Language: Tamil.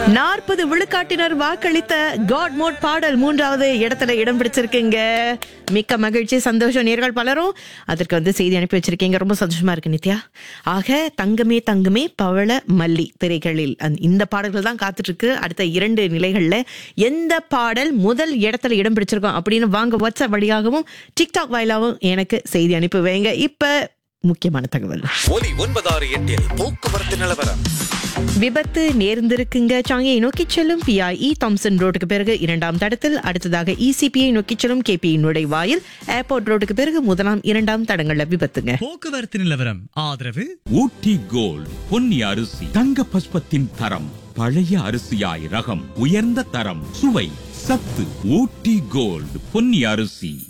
நாற்பது விழுக்காட்டினர் வாக்களித்த காட் மோட் பாடல் மூன்றாவது இடத்துல இடம் பிடிச்சிருக்குங்க மிக்க மகிழ்ச்சி சந்தோஷம் நேர்கள் பலரும் அதற்கு வந்து செய்தி அனுப்பி வச்சிருக்கீங்க ரொம்ப சந்தோஷமா இருக்கு நித்யா ஆக தங்கமே தங்கமே பவள மல்லி திரைகளில் அந்த- இந்த பாடல்கள் தான் காத்துட்டு இருக்கு அடுத்த இரண்டு நிலைகள்ல எந்த பாடல் முதல் இடத்துல இடம் பிடிச்சிருக்கோம் அப்படின்னு வாங்க வாட்ஸ்அப் வழியாகவும் டிக்டாக் வாயிலாகவும் எனக்கு செய்தி அனுப்பி வைங்க இப்ப முக்கியமான தகவல் ஒலி ஒன்பதாறு எட்டில் போக்குவரத்து நிலவரம் விபத்து நேர்ந்திருக்குங்க சாங்கியை நோக்கி செல்லும் பிஐஇ தாம்சன் ரோட்டுக்கு பிறகு இரண்டாம் தடத்தில் அடுத்ததாக இசிபிஐ நோக்கி செல்லும் கேபி நுழைவாயில் ஏர்போர்ட் ரோட்டுக்கு பிறகு முதலாம் இரண்டாம் தடங்கள்ல விபத்துங்க போக்குவரத்து நிலவரம் ஆதரவு ஊட்டி கோல்ட் பொன்னி அரிசி தங்க பஸ்பத்தின் தரம் பழைய அரிசியாய் ரகம் உயர்ந்த தரம் சுவை சத்து ஊட்டி கோல்ட் பொன்னி அரிசி